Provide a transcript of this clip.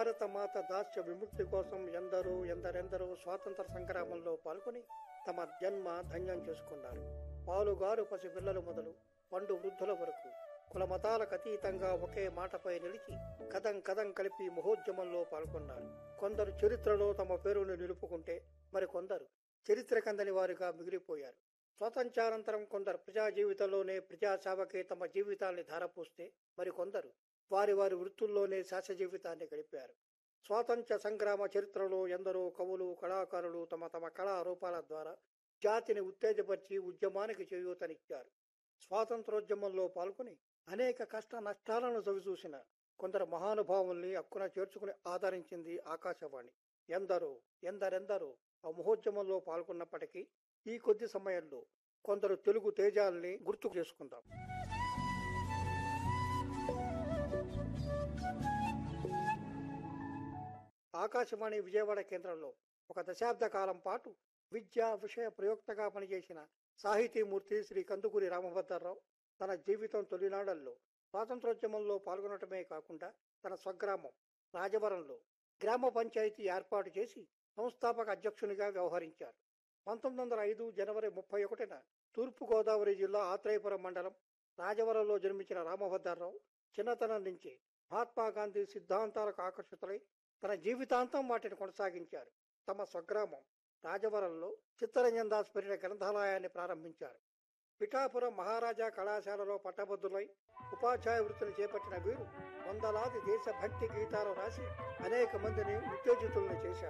భారత మాత దాస్య విముక్తి కోసం ఎందరో ఎందరెందరో స్వాతంత్ర సంగ్రామంలో పాల్గొని తమ జన్మ ధన్యం చేసుకున్నారు పాలుగారు పసిపిల్లలు మొదలు పండు వృద్ధుల వరకు కుల మతాలకు అతీతంగా ఒకే మాటపై నిలిచి కథం కథం కలిపి మహోద్యమంలో పాల్గొన్నారు కొందరు చరిత్రలో తమ పేరును నిలుపుకుంటే మరి కొందరు చరిత్ర కందని వారిగా మిగిలిపోయారు స్వాతంత్ర్యానంతరం కొందరు ప్రజా జీవితంలోనే ప్రజాసేవకే తమ జీవితాన్ని ధారపోస్తే మరి కొందరు వారి వారి వృత్తుల్లోనే శాస జీవితాన్ని గడిపారు స్వాతంత్ర్య సంగ్రామ చరిత్రలో ఎందరో కవులు కళాకారులు తమ తమ కళారూపాల ద్వారా జాతిని ఉత్తేజపరిచి ఉద్యమానికి చేయూతనిచ్చారు స్వాతంత్రోద్యమంలో పాల్గొని అనేక కష్ట నష్టాలను చవిచూసిన కొందరు మహానుభావుల్ని అక్కున చేర్చుకుని ఆదరించింది ఆకాశవాణి ఎందరో ఎందరెందరో ఆ మహోద్యమంలో పాల్గొన్నప్పటికీ ఈ కొద్ది సమయంలో కొందరు తెలుగు తేజాల్ని గుర్తు చేసుకుందాం ఆకాశవాణి విజయవాడ కేంద్రంలో ఒక దశాబ్ద కాలం పాటు విద్యా విషయ ప్రయోక్తగా పనిచేసిన సాహితీమూర్తి శ్రీ కందుకూరి రామభద్రరావు తన జీవితం తొలినాళ్లలో స్వాతంత్రోద్యమంలో పాల్గొనటమే కాకుండా తన స్వగ్రామం రాజవరంలో గ్రామ పంచాయతీ ఏర్పాటు చేసి సంస్థాపక అధ్యక్షునిగా వ్యవహరించారు పంతొమ్మిది వందల ఐదు జనవరి ముప్పై ఒకటిన తూర్పుగోదావరి జిల్లా ఆత్రేయపురం మండలం రాజవరంలో జన్మించిన రామభద్రరావు చిన్నతనం నుంచి మహాత్మా గాంధీ సిద్ధాంతాలకు ఆకర్షితులై తన జీవితాంతం వాటిని కొనసాగించారు తమ స్వగ్రామం రాజవరంలో చిత్తరంజన్ దాస్ పేరిట గ్రంథాలయాన్ని ప్రారంభించారు పిఠాపురం మహారాజా కళాశాలలో పట్టభద్రులై ఉపాధ్యాయ వృత్తిని చేపట్టిన వీరు వందలాది దేశభక్తి గీతాలు రాసి అనేక మందిని ఉత్తేజితులను చేశారు